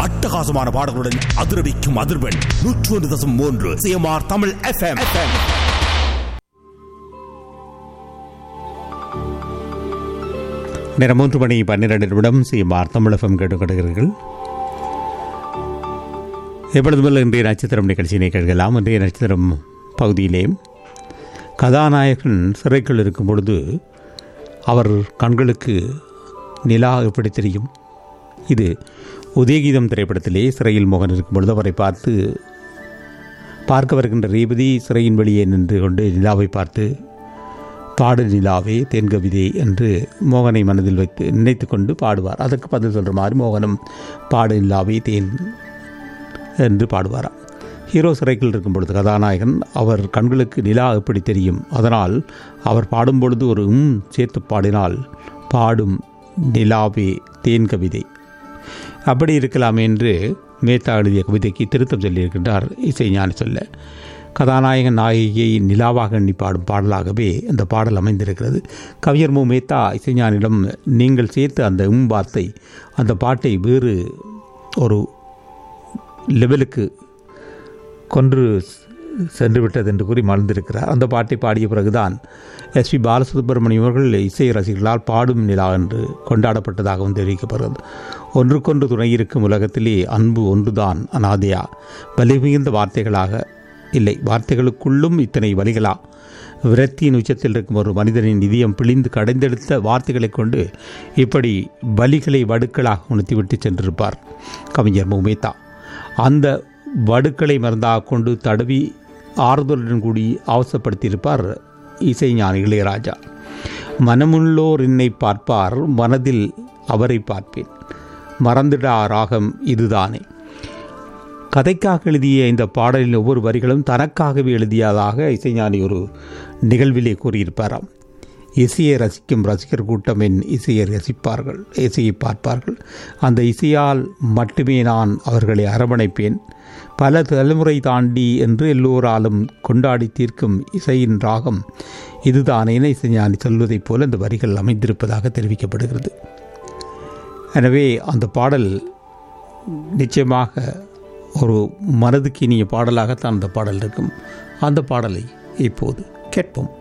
அட்டகாசமான பாடல்களுடன் அதிரடிக்கும் அதிர்வெண் நூற்று ஒன்று தசம் மூன்று சிஎம்ஆர் தமிழ் எஃப்எம் நேரம் மூன்று மணி பன்னிரண்டு நிமிடம் சிஎம்ஆர் தமிழகம் கேட்டுக்கொடுகிறீர்கள் எப்பொழுது முதல் இன்றைய நட்சத்திரம் நிகழ்ச்சியினை கேட்கலாம் இன்றைய நட்சத்திரம் பகுதியிலே கதாநாயகன் சிறைக்குள் இருக்கும் பொழுது அவர் கண்களுக்கு நிலா எப்படி தெரியும் இது உதயகீதம் திரைப்படத்திலே சிறையில் மோகன் இருக்கும் பொழுது அவரை பார்த்து பார்க்க வருகின்ற ரேவதி சிறையின் வெளியே நின்று கொண்டு நிலாவை பார்த்து பாடு நிலாவே தென்கவிதை என்று மோகனை மனதில் வைத்து நினைத்து கொண்டு பாடுவார் அதற்கு பதில் சொல்கிற மாதிரி மோகனம் பாடு நிலாவே தேன் என்று பாடுவாராம் ஹீரோ சிறைக்குள் இருக்கும் பொழுது கதாநாயகன் அவர் கண்களுக்கு நிலா எப்படி தெரியும் அதனால் அவர் பாடும் பொழுது ஒரு உம் சேர்த்து பாடினால் பாடும் நிலாவே தேன் கவிதை அப்படி இருக்கலாம் என்று மேத்தா எழுதிய கவிதைக்கு திருத்தம் சொல்லியிருக்கின்றார் இசைஞானி சொல்ல கதாநாயகன் நாயகியை நிலாவாக எண்ணி பாடும் பாடலாகவே இந்த பாடல் அமைந்திருக்கிறது கவிஞர் மு மேத்தா இசைஞானிடம் நீங்கள் சேர்த்த அந்த உம் வார்த்தை அந்த பாட்டை வேறு ஒரு லெவலுக்கு கொன்று சென்று விட்டது என்று கூறி மறந்திருக்கிறார் அந்த பாட்டை பாடிய பிறகுதான் எஸ் பி பாலசுப்ரமணியம் அவர்கள் இசை ரசிகர்களால் பாடும் நிலா என்று கொண்டாடப்பட்டதாகவும் தெரிவிக்கப்படுகிறது ஒன்றுக்கொன்று துணையிருக்கும் உலகத்திலே அன்பு ஒன்றுதான் அனாதையா வலி மிகுந்த வார்த்தைகளாக இல்லை வார்த்தைகளுக்குள்ளும் இத்தனை வலிகளா விரக்தியின் உச்சத்தில் இருக்கும் ஒரு மனிதனின் இதயம் பிழிந்து கடைந்தெடுத்த வார்த்தைகளைக் கொண்டு இப்படி வலிகளை வடுக்களாக உணர்த்திவிட்டு சென்றிருப்பார் கவிஞர் முமேதா அந்த வடுக்களை மருந்தாக கொண்டு தடவி ஆறுதலுடன் கூடி அவசப்படுத்தியிருப்பார் இசைஞானி இளையராஜா மனமுள்ளோர் என்னை பார்ப்பார் மனதில் அவரை பார்ப்பேன் மறந்துடா ராகம் இதுதானே கதைக்காக எழுதிய இந்த பாடலின் ஒவ்வொரு வரிகளும் தனக்காகவே எழுதியதாக இசைஞானி ஒரு நிகழ்விலே கூறியிருப்பாராம் இசையை ரசிக்கும் ரசிகர் கூட்டம் என் இசையை ரசிப்பார்கள் இசையை பார்ப்பார்கள் அந்த இசையால் மட்டுமே நான் அவர்களை அரவணைப்பேன் பல தலைமுறை தாண்டி என்று எல்லோராலும் கொண்டாடி தீர்க்கும் இசையின் ராகம் இதுதானே இசைஞானி சொல்வதைப் போல இந்த வரிகள் அமைந்திருப்பதாக தெரிவிக்கப்படுகிறது எனவே அந்த பாடல் நிச்சயமாக ஒரு மனதுக்கு இனிய பாடலாகத்தான் அந்த பாடல் இருக்கும் அந்த பாடலை இப்போது கேட்போம்